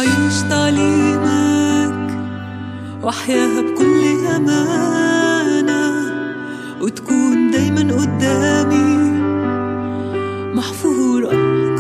أعيش تعليمك وأحياها بكل أمانة وتكون دايما قدامي محفورة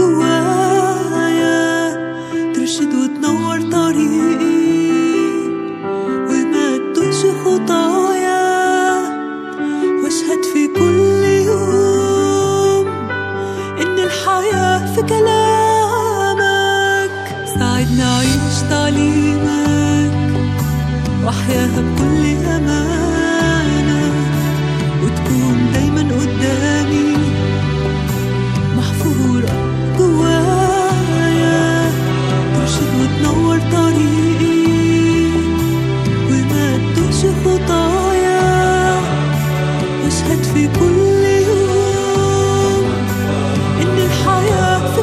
جوايا ترشد وتنور طريقي وما تدوش خطايا واشهد في كل يوم ان الحياة في كلامك ساعدني اعيش تعليمك واحياها بكل امانة وتكون دايما قدامي محفورة جوايا ترشد وتنور طريقي وما تدوش خطايا واشهد في كل يوم ان الحياة في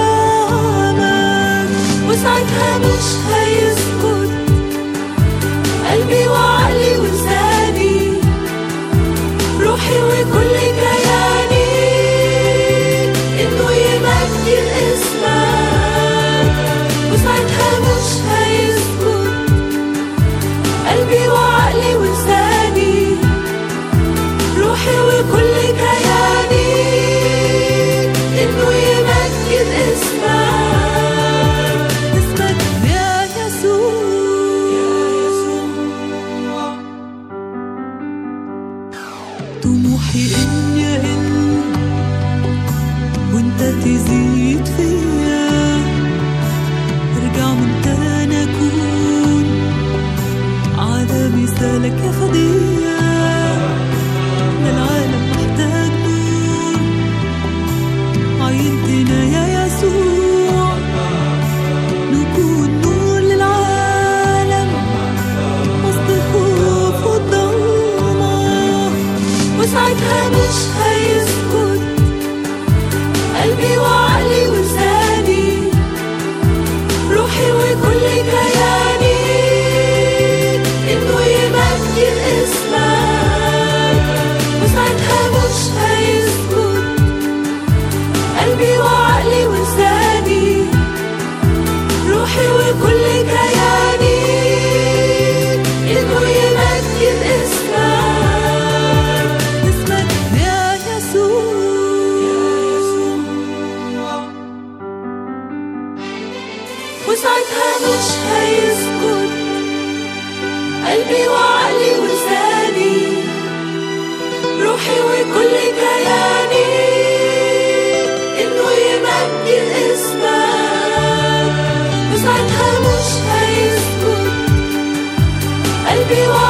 كلامك وساعتها مش هيسكت قلبي وعقلي ولساني روحي وكل كياني انه يمجد اسمك وساعتها مش هيسكت قلبي وعقلي ولساني روحي وكل كياني انه يمجد اسمك اسمك يا يسوع طموحي اني اقل وانت تزيد فيا ارجع من تاني اكون على مثالك يا فدية للعالم محتاج نور عينتنا يا يسوع نكون نور للعالم وسط الخوف والضلمة وساعتها مش هيسكت قلبي وعقلي ولساني روحي وكل كياني انه يمجد اسمك وساعتها مش هيسكت قلبي وعقلي ولساني روحي وكل كياني انه يمجد اسمك اسمك يا يسوع وساعتها مش هيسكت قلبي وعقلي ولساني روحي وكل كياني انه يمجد اسمك وساعتها مش هيسكت قلبي وعقلي